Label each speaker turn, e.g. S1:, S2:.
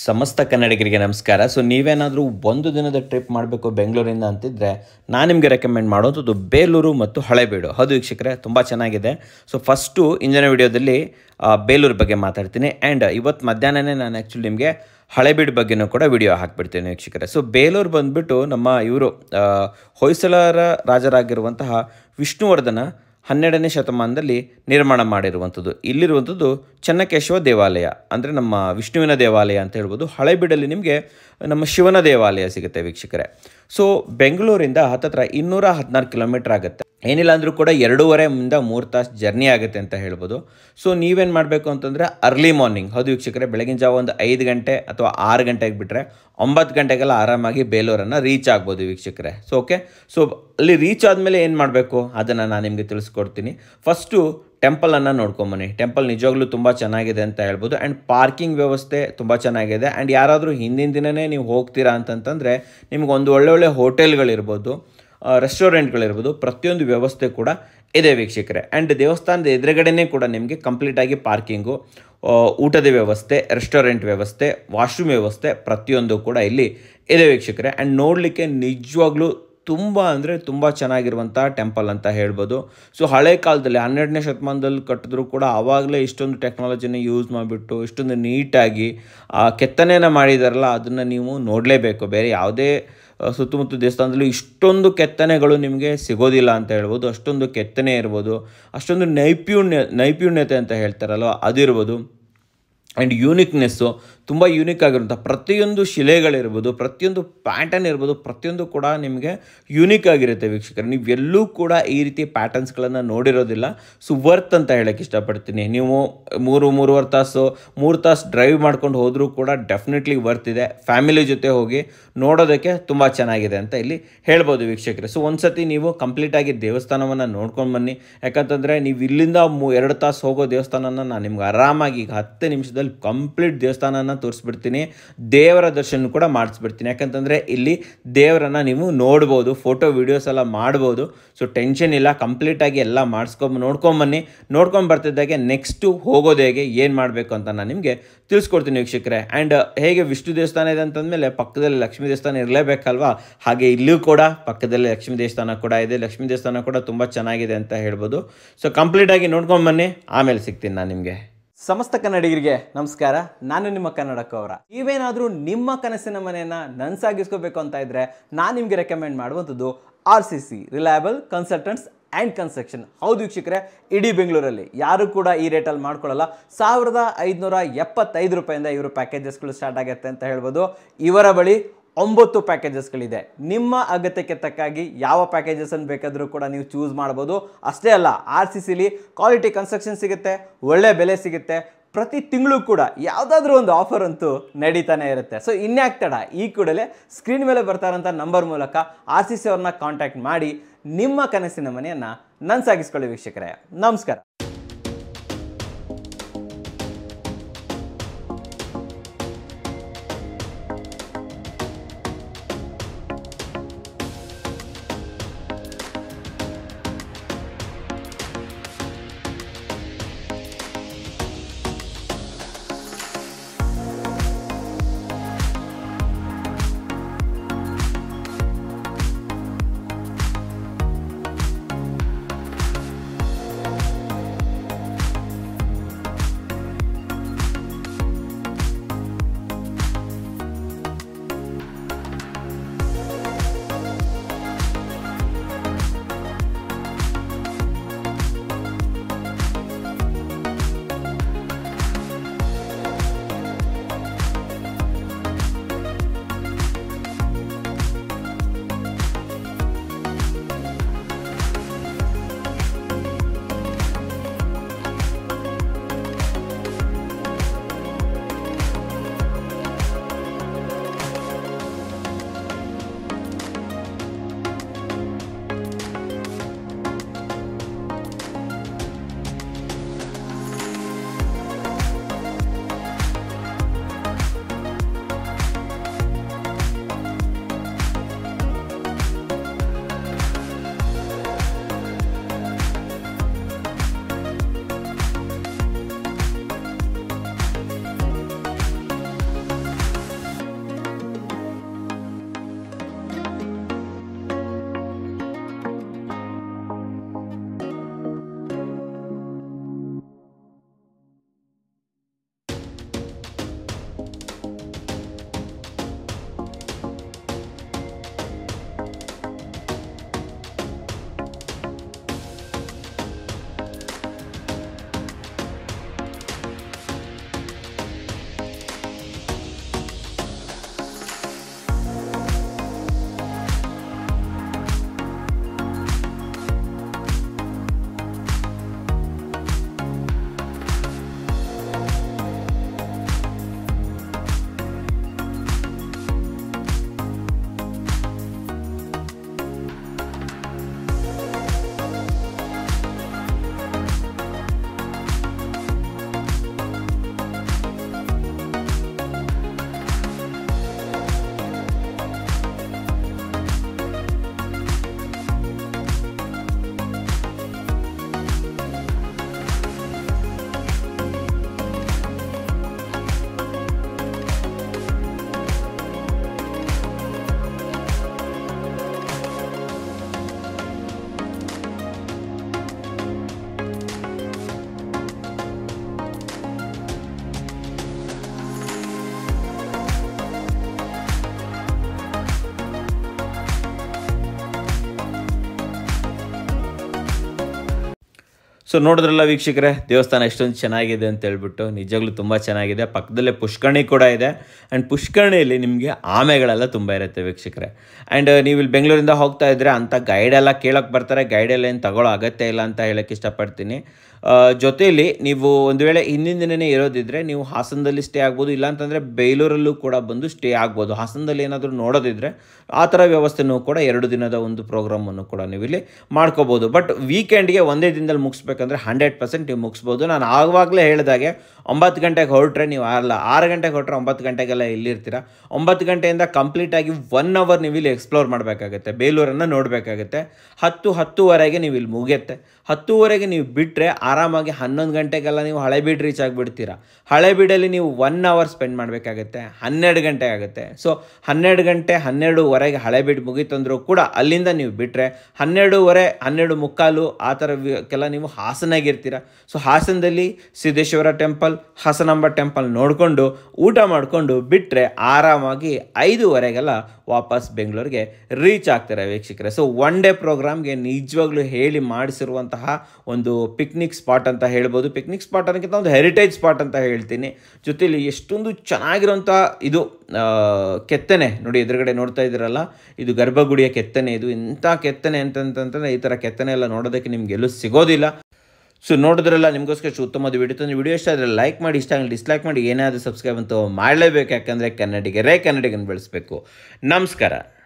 S1: ಸಮಸ್ತ ಕನ್ನಡಿಗರಿಗೆ ನಮಸ್ಕಾರ ಸೊ ನೀವೇನಾದರೂ ಒಂದು ದಿನದ ಟ್ರಿಪ್ ಮಾಡಬೇಕು ಬೆಂಗಳೂರಿಂದ ಅಂತಿದ್ರೆ ನಾನು ನಿಮಗೆ ರೆಕಮೆಂಡ್ ಮಾಡೋದು ಬೇಲೂರು ಮತ್ತು ಹಳೆಬೀಡು ಹೌದು ವೀಕ್ಷಕರೇ ತುಂಬ ಚೆನ್ನಾಗಿದೆ ಸೊ ಫಸ್ಟು ಇಂದಿನ ವಿಡಿಯೋದಲ್ಲಿ ಆ, ಬೇಲೂರು ಬಗ್ಗೆ ಮಾತಾಡ್ತೀನಿ ಆ್ಯಂಡ್ ಇವತ್ತು ಮಧ್ಯಾಹ್ನನೇ ನಾನು ಆ್ಯಕ್ಚುಲಿ ನಿಮಗೆ ಹಳೆಬೀಡು ಬಗ್ಗೆನೂ ಕೂಡ ವಿಡಿಯೋ ಹಾಕ್ಬಿಡ್ತೀನಿ ವೀಕ್ಷಕರೇ ಸೊ ಬೇಲೂರು ಬಂದುಬಿಟ್ಟು ನಮ್ಮ ಇವರು ಹೊಯ್ಸಳರ ರಾಜರಾಗಿರುವಂತಹ ವಿಷ್ಣುವರ್ಧನ ಹನ್ನೆರಡನೇ ಶತಮಾನದಲ್ಲಿ ನಿರ್ಮಾಣ ಮಾಡಿರುವಂಥದ್ದು ಇಲ್ಲಿರುವಂಥದ್ದು ಚೆನ್ನಕೇಶವ ದೇವಾಲಯ ಅಂದರೆ ನಮ್ಮ ವಿಷ್ಣುವಿನ ದೇವಾಲಯ ಅಂತ ಹೇಳ್ಬೋದು ಹಳೆಬೀಡಲ್ಲಿ ನಿಮಗೆ ನಮ್ಮ ಶಿವನ ದೇವಾಲಯ ಸಿಗುತ್ತೆ ವೀಕ್ಷಕರೇ ಸೊ ಬೆಂಗಳೂರಿಂದ ಹತ್ತತ್ರ ಇನ್ನೂರ ಹದಿನಾರು ಕಿಲೋಮೀಟರ್ ಆಗುತ್ತೆ ಏನಿಲ್ಲ ಅಂದರೂ ಕೂಡ ಎರಡೂವರೆಯಿಂದ ಮೂರು ತಾಸು ಜರ್ನಿ ಆಗುತ್ತೆ ಅಂತ ಹೇಳ್ಬೋದು ಸೊ ನೀವೇನು ಮಾಡಬೇಕು ಅಂತಂದರೆ ಅರ್ಲಿ ಮಾರ್ನಿಂಗ್ ಹೌದು ವೀಕ್ಷಕರೇ ಬೆಳಗಿನ ಜಾವ ಒಂದು ಐದು ಗಂಟೆ ಅಥವಾ ಆರು ಗಂಟೆಗೆ ಬಿಟ್ಟರೆ ಒಂಬತ್ತು ಗಂಟೆಗೆಲ್ಲ ಆರಾಮಾಗಿ ಬೇಲೂರನ್ನು ರೀಚ್ ಆಗ್ಬೋದು ವೀಕ್ಷಕರೇ ಸೊ ಓಕೆ ಸೊ ಅಲ್ಲಿ ರೀಚ್ ಆದಮೇಲೆ ಏನು ಮಾಡಬೇಕು ಅದನ್ನು ನಾನು ನಿಮಗೆ ತಿಳಿಸ್ಕೊಡ್ತೀನಿ ಫಸ್ಟು ಟೆಂಪಲನ್ನು ನೋಡ್ಕೊಂಬನ್ನಿ ಟೆಂಪಲ್ ನಿಜವಾಗ್ಲೂ ತುಂಬ ಚೆನ್ನಾಗಿದೆ ಅಂತ ಹೇಳ್ಬೋದು ಆ್ಯಂಡ್ ಪಾರ್ಕಿಂಗ್ ವ್ಯವಸ್ಥೆ ತುಂಬ ಚೆನ್ನಾಗಿದೆ ಆ್ಯಂಡ್ ಯಾರಾದರೂ ಹಿಂದಿನ ದಿನವೇ ನೀವು ಹೋಗ್ತೀರಾ ಅಂತಂತಂದರೆ ನಿಮ್ಗೆ ಒಂದು ಒಳ್ಳೊಳ್ಳೆ ಹೋಟೆಲ್ಗಳಿರ್ಬೋದು ರೆಸ್ಟೋರೆಂಟ್ಗಳಿರ್ಬೋದು ಪ್ರತಿಯೊಂದು ವ್ಯವಸ್ಥೆ ಕೂಡ ಇದೆ ವೀಕ್ಷಕರೇ ಆ್ಯಂಡ್ ದೇವಸ್ಥಾನದ ಎದುರುಗಡೆನೇ ಕೂಡ ನಿಮಗೆ ಕಂಪ್ಲೀಟಾಗಿ ಪಾರ್ಕಿಂಗು ಆ, ಊಟದ ವ್ಯವಸ್ಥೆ ರೆಸ್ಟೋರೆಂಟ್ ವ್ಯವಸ್ಥೆ ವಾಶ್ರೂಮ್ ವ್ಯವಸ್ಥೆ ಪ್ರತಿಯೊಂದು ಕೂಡ ಇಲ್ಲಿ ಇದೆ ವೀಕ್ಷಕರೇ ಆ್ಯಂಡ್ ನೋಡಲಿಕ್ಕೆ ನಿಜವಾಗ್ಲೂ ತುಂಬ ಅಂದರೆ ತುಂಬ ಚೆನ್ನಾಗಿರುವಂಥ ಟೆಂಪಲ್ ಅಂತ ಹೇಳ್ಬೋದು ಸೊ ಹಳೆ ಕಾಲದಲ್ಲಿ ಹನ್ನೆರಡನೇ ಶತಮಾನದಲ್ಲಿ ಕಟ್ಟಿದ್ರು ಕೂಡ ಆವಾಗಲೇ ಇಷ್ಟೊಂದು ಟೆಕ್ನಾಲಜಿನ ಯೂಸ್ ಮಾಡಿಬಿಟ್ಟು ಇಷ್ಟೊಂದು ನೀಟಾಗಿ ಆ ಕೆತ್ತನೆಯನ್ನು ಮಾಡಿದಾರಲ್ಲ ಅದನ್ನು ನೀವು ನೋಡಲೇಬೇಕು ಬೇರೆ ಯಾವುದೇ ಆ, ಸುತ್ತಮುತ್ತ ದೇವಸ್ಥಾನದಲ್ಲೂ ಇಷ್ಟೊಂದು ಕೆತ್ತನೆಗಳು ನಿಮಗೆ ಸಿಗೋದಿಲ್ಲ ಅಂತ ಹೇಳ್ಬೋದು ಅಷ್ಟೊಂದು ಕೆತ್ತನೆ ಇರ್ಬೋದು ಅಷ್ಟೊಂದು ನೈಪುಣ್ಯ ನೈಪುಣ್ಯತೆ ಅಂತ ಹೇಳ್ತಾರಲ್ವ ಅದಿರ್ಬೋದು ಆ್ಯಂಡ್ ಯೂನಿಕ್ನೆಸ್ಸು ತುಂಬ ಯೂನಿಕ್ ಆಗಿರುವಂಥ ಪ್ರತಿಯೊಂದು ಶಿಲೆಗಳಿರ್ಬೋದು ಪ್ರತಿಯೊಂದು ಪ್ಯಾಟರ್ನ್ ಇರ್ಬೋದು ಪ್ರತಿಯೊಂದು ಕೂಡ ನಿಮಗೆ ಯೂನಿಕ್ ಆಗಿರುತ್ತೆ ವೀಕ್ಷಕರು ನೀವು ಎಲ್ಲೂ ಕೂಡ ಈ ರೀತಿ ಪ್ಯಾಟರ್ನ್ಸ್ಗಳನ್ನು ನೋಡಿರೋದಿಲ್ಲ ಸೊ ವರ್ತ್ ಅಂತ ಹೇಳಕ್ಕೆ ಇಷ್ಟಪಡ್ತೀನಿ ನೀವು ಮೂರು ಮೂರುವರೆ ತಾಸು ಮೂರು ತಾಸು ಡ್ರೈವ್ ಮಾಡ್ಕೊಂಡು ಹೋದರೂ ಕೂಡ ಡೆಫಿನೆಟ್ಲಿ ವರ್ತ್ ಇದೆ ಫ್ಯಾಮಿಲಿ ಜೊತೆ ಹೋಗಿ ನೋಡೋದಕ್ಕೆ ತುಂಬ ಚೆನ್ನಾಗಿದೆ ಅಂತ ಇಲ್ಲಿ ಹೇಳ್ಬೋದು ವೀಕ್ಷಕರೇ ಸೊ ಒಂದ್ಸತಿ ನೀವು ಕಂಪ್ಲೀಟಾಗಿ ದೇವಸ್ಥಾನವನ್ನು ನೋಡ್ಕೊಂಡು ಬನ್ನಿ ಯಾಕಂತಂದರೆ ನೀವು ಇಲ್ಲಿಂದ ಮೂ ಎರಡು ತಾಸು ಹೋಗೋ ದೇವಸ್ಥಾನನ ನಾನು ನಿಮ್ಗೆ ಆರಾಮಾಗಿ ಈಗ ಹತ್ತು ನಿಮಿಷದಲ್ಲಿ ಕಂಪ್ಲೀಟ್ ದೇವಸ್ಥಾನನ ತೋರಿಸ್ಬಿಡ್ತೀನಿ ದೇವರ ದರ್ಶನ ಕೂಡ ಮಾಡಿಸ್ಬಿಡ್ತೀನಿ ಯಾಕಂತಂದರೆ ಇಲ್ಲಿ ದೇವರನ್ನು ನೀವು ನೋಡ್ಬೋದು ಫೋಟೋ ವೀಡಿಯೋಸ್ ಎಲ್ಲ ಮಾಡ್ಬೋದು ಸೊ ಟೆನ್ಷನ್ ಇಲ್ಲ ಕಂಪ್ಲೀಟಾಗಿ ಎಲ್ಲ ಮಾಡಿಸ್ಕೊಂಬ ನೋಡ್ಕೊಂಬನ್ನಿ ನೋಡ್ಕೊಂಡು ಬರ್ತಿದ್ದಾಗೆ ನೆಕ್ಸ್ಟು ಹೋಗೋದು ಹೇಗೆ ಏನು ಮಾಡಬೇಕು ಅಂತ ನಾನು ನಿಮಗೆ ತಿಳಿಸ್ಕೊಡ್ತೀನಿ ವೀಕ್ಷಕರೇ ಆ್ಯಂಡ್ ಹೇಗೆ ವಿಷ್ಣು ದೇವಸ್ಥಾನ ಇದೆ ಅಂತಂದಮೇಲೆ ಪಕ್ಕದಲ್ಲಿ ಲಕ್ಷ್ಮೀ ದೇವಸ್ಥಾನ ಇರಲೇಬೇಕಲ್ವಾ ಹಾಗೆ ಇಲ್ಲೂ ಕೂಡ ಪಕ್ಕದಲ್ಲಿ ಲಕ್ಷ್ಮೀ ದೇವಸ್ಥಾನ ಕೂಡ ಇದೆ ಲಕ್ಷ್ಮೀ ದೇವಸ್ಥಾನ ಕೂಡ ತುಂಬ ಚೆನ್ನಾಗಿದೆ ಅಂತ ಹೇಳ್ಬೋದು ಸೊ ಕಂಪ್ಲೀಟಾಗಿ ನೋಡ್ಕೊಂಬನ್ನಿ ಆಮೇಲೆ ಸಿಗ್ತೀನಿ ನಾನು ನಿಮಗೆ
S2: ಸಮಸ್ತ ಕನ್ನಡಿಗರಿಗೆ ನಮಸ್ಕಾರ ನಾನು ನಿಮ್ಮ ಕನ್ನಡಕ್ಕವರ ನೀವೇನಾದರೂ ನಿಮ್ಮ ಕನಸಿನ ಮನೆಯನ್ನ ನನ್ಸಾಗಿಸ್ಕೋಬೇಕು ಅಂತ ಇದ್ರೆ ನಾನು ನಿಮಗೆ ರೆಕಮೆಂಡ್ ಮಾಡುವಂಥದ್ದು R C C reliable consultants and construction ಹೌದು ವೀಕ್ಷಕರೇ ಇಡೀ ಬೆಂಗಳೂರಲ್ಲಿ ಯಾರು ಕೂಡ ಈ ರೇಟಲ್ಲಿ ಮಾಡ್ಕೊಳ್ಳಲ್ಲ ಸಾವಿರದ ಐದುನೂರ ಎಪ್ಪತ್ತೈದು ರೂಪಾಯಿಂದ ಇವರು ಪ್ಯಾಕೇಜಸ್ಗಳು ಸ್ಟಾರ್ಟ್ ಆಗುತ್ತೆ ಅಂತ ಹೇಳ್ಬೋದು ಇವರ ಬಳಿ ಒಂಬತ್ತು ಪ್ಯಾಕೇಜಸ್ಗಳಿದೆ ನಿಮ್ಮ ಅಗತ್ಯಕ್ಕೆ ತಕ್ಕಾಗಿ ಯಾವ ಪ್ಯಾಕೇಜಸನ್ನು ಬೇಕಾದರೂ ಕೂಡ ನೀವು ಚೂಸ್ ಮಾಡ್ಬೋದು ಅಷ್ಟೇ ಅಲ್ಲ ಆರ್ ಸಿ ಸಿಲಿ ಕ್ವಾಲಿಟಿ ಕನ್ಸ್ಟ್ರಕ್ಷನ್ ಸಿಗುತ್ತೆ ಒಳ್ಳೆ ಬೆಲೆ ಸಿಗುತ್ತೆ ಪ್ರತಿ ತಿಂಗಳು ಕೂಡ ಯಾವುದಾದ್ರೂ ಒಂದು ಆಫರ್ ಅಂತೂ ನಡೀತಾನೆ ಇರುತ್ತೆ ಸೊ ಇನ್ಯಾಕ್ ತಡ ಈ ಕೂಡಲೇ ಸ್ಕ್ರೀನ್ ಮೇಲೆ ಬರ್ತಾರಂಥ ನಂಬರ್ ಮೂಲಕ ಆರ್ ಸಿ ಸಿ ಅವ್ರನ್ನ ಕಾಂಟ್ಯಾಕ್ಟ್ ಮಾಡಿ ನಿಮ್ಮ ಕನಸಿನ ಮನೆಯನ್ನು ನನ್ಸಾಗಿಸ್ಕೊಳ್ಳಿ ವೀಕ್ಷಕರೇ ನಮಸ್ಕಾರ
S1: ಸೊ ನೋಡಿದ್ರಲ್ಲ ವೀಕ್ಷಕರೇ ದೇವಸ್ಥಾನ ಎಷ್ಟೊಂದು ಚೆನ್ನಾಗಿದೆ ಅಂತ ಹೇಳ್ಬಿಟ್ಟು ನಿಜವಾಗ್ಲೂ ತುಂಬ ಚೆನ್ನಾಗಿದೆ ಪಕ್ಕದಲ್ಲೇ ಪುಷ್ಕರಣಿ ಕೂಡ ಇದೆ ಆ್ಯಂಡ್ ಪುಷ್ಕರಣಿಯಲ್ಲಿ ನಿಮಗೆ ಆಮೆಗಳೆಲ್ಲ ತುಂಬ ಇರುತ್ತೆ ವೀಕ್ಷಕರೇ ಆ್ಯಂಡ್ ನೀವು ಇಲ್ಲಿ ಬೆಂಗಳೂರಿಂದ ಹೋಗ್ತಾ ಇದ್ದರೆ ಅಂಥ ಗೈಡೆಲ್ಲ ಕೇಳೋಕ್ಕೆ ಬರ್ತಾರೆ ಗೈಡೆಲ್ಲ ಏನು ತಗೊಳ್ಳೋ ಅಗತ್ಯ ಇಲ್ಲ ಅಂತ ಹೇಳೋಕ್ಕೆ ಇಷ್ಟಪಡ್ತೀನಿ ಆ, ಜೊತೆಯಲ್ಲಿ ನೀವು ಒಂದು ವೇಳೆ ಹಿಂದಿನ ದಿನನೇ ಇರೋದಿದ್ರೆ ನೀವು ಹಾಸನದಲ್ಲಿ ಸ್ಟೇ ಆಗ್ಬೋದು ಇಲ್ಲಾಂತಂದರೆ ಬೇಲೂರಲ್ಲೂ ಕೂಡ ಬಂದು ಸ್ಟೇ ಆಗ್ಬೋದು ಹಾಸನದಲ್ಲಿ ಏನಾದರೂ ನೋಡೋದಿದ್ರೆ ಆ ಥರ ವ್ಯವಸ್ಥೆನೂ ಕೂಡ ಎರಡು ದಿನದ ಒಂದು ಪ್ರೋಗ್ರಾಮನ್ನು ಕೂಡ ನೀವು ಇಲ್ಲಿ ಮಾಡ್ಕೋಬೋದು ಬಟ್ ವೀಕೆಂಡ್ಗೆ ಒಂದೇ ದಿನದಲ್ಲಿ ಮುಗಿಸ್ಬೇಕಂದ್ರೆ ಹಂಡ್ರೆಡ್ ಪರ್ಸೆಂಟ್ ನೀವು ಮುಗಿಸ್ಬೋದು ನಾನು ಆವಾಗಲೇ ಹೇಳಿದಾಗೆ ಒಂಬತ್ತು ಗಂಟೆಗೆ ಹೊರಟ್ರೆ ನೀವು ಅಲ್ಲ ಆರು ಗಂಟೆಗೆ ಹೊರಟ್ರೆ ಒಂಬತ್ತು ಗಂಟೆಗೆಲ್ಲ ಇಲ್ಲಿರ್ತೀರ ಒಂಬತ್ತು ಗಂಟೆಯಿಂದ ಕಂಪ್ಲೀಟಾಗಿ ಒನ್ ಅವರ್ ನೀವು ಇಲ್ಲಿ ಎಕ್ಸ್ಪ್ಲೋರ್ ಮಾಡಬೇಕಾಗುತ್ತೆ ಬೇಲೂರನ್ನು ನೋಡಬೇಕಾಗುತ್ತೆ ಹತ್ತು ಹತ್ತುವರೆಗೆ ನೀವು ಇಲ್ಲಿ ಮುಗಿಯುತ್ತೆ ಹತ್ತುವರೆಗೆ ನೀವು ಬಿಟ್ಟರೆ ಆರಾಮಾಗಿ ಹನ್ನೊಂದು ಗಂಟೆಗೆಲ್ಲ ನೀವು ಹಳೆಬೀಡು ರೀಚ್ ಆಗಿಬಿಡ್ತೀರಾ ಹಳೆಬೀಡಲ್ಲಿ ನೀವು ಒನ್ ಅವರ್ ಸ್ಪೆಂಡ್ ಮಾಡಬೇಕಾಗತ್ತೆ ಹನ್ನೆರಡು ಗಂಟೆ ಆಗುತ್ತೆ ಸೊ ಹನ್ನೆರಡು ಗಂಟೆ ಹನ್ನೆರಡುವರೆಗೆ ಹಳೆಬೀಡು ಮುಗೀತಂದ್ರೂ ಕೂಡ ಅಲ್ಲಿಂದ ನೀವು ಬಿಟ್ಟರೆ ಹನ್ನೆರಡೂವರೆ ಹನ್ನೆರಡು ಮುಕ್ಕಾಲು ಆ ಥರ ಕೆಲ ನೀವು ಹಾಸನಾಗಿರ್ತೀರ ಸೊ ಹಾಸನದಲ್ಲಿ ಸಿದ್ದೇಶ್ವರ ಟೆಂಪಲ್ ಹಾಸನಾಂಬ ಟೆಂಪಲ್ ನೋಡಿಕೊಂಡು ಊಟ ಮಾಡಿಕೊಂಡು ಬಿಟ್ಟರೆ ಆರಾಮಾಗಿ ಐದೂವರೆಗೆಲ್ಲ ವಾಪಸ್ ಬೆಂಗಳೂರಿಗೆ ರೀಚ್ ಆಗ್ತಾರೆ ವೀಕ್ಷಕರೇ ಸೊ ಒನ್ ಡೇ ಪ್ರೋಗ್ರಾಮ್ಗೆ ನಿಜವಾಗ್ಲೂ ಹೇಳಿ ಮಾಡಿಸಿರುವಂತಹ ಒಂದು ಪಿಕ್ನಿಕ್ ಸ್ಪಾಟ್ ಅಂತ ಹೇಳ್ಬೋದು ಪಿಕ್ನಿಕ್ ಸ್ಪಾಟ್ ಅನ್ನೋಕ್ಕಿಂತ ಒಂದು ಹೆರಿಟೇಜ್ ಸ್ಪಾಟ್ ಅಂತ ಹೇಳ್ತೀನಿ ಜೊತೆಲಿ ಎಷ್ಟೊಂದು ಚೆನ್ನಾಗಿರೋಂಥ ಇದು ಆ, ಕೆತ್ತನೆ ನೋಡಿ ಎದುರುಗಡೆ ನೋಡ್ತಾ ಇದ್ದೀರಲ್ಲ ಇದು ಗರ್ಭಗುಡಿಯ ಕೆತ್ತನೆ ಇದು ಇಂಥ ಕೆತ್ತನೆ ಅಂತಂತಂದ್ರೆ ಈ ಥರ ಕೆತ್ತನೆ ಎಲ್ಲ ನೋಡೋದಕ್ಕೆ ನಿಮ್ಗೆ ಎಲ್ಲೂ ಸಿಗೋದಿಲ್ಲ ಸೊ ನೋಡಿದ್ರಲ್ಲ ನಿಮಗೋಸ್ಕರ ಇಷ್ಟು ಉತ್ತಮವಾದ ವಿಡಿಯೋ ತಂದು ವಿಡಿಯೋ ಇಷ್ಟ ಆದರೆ ಲೈಕ್ ಮಾಡಿ ಇಷ್ಟ ಆಗಲಿ ಡಿಸ್ಲೈಕ್ ಮಾಡಿ ಏನಾದರೂ ಸಬ್ಸ್ಕ್ರೈಬ್ ಅಂತೂ ಮಾಡಲೇಬೇಕು ಯಾಕಂದರೆ ಕನ್ನಡಿಗರೇ ಕನ್ನಡಿಗನ ಬೆಳೆಸಬೇಕು ನಮಸ್ಕಾರ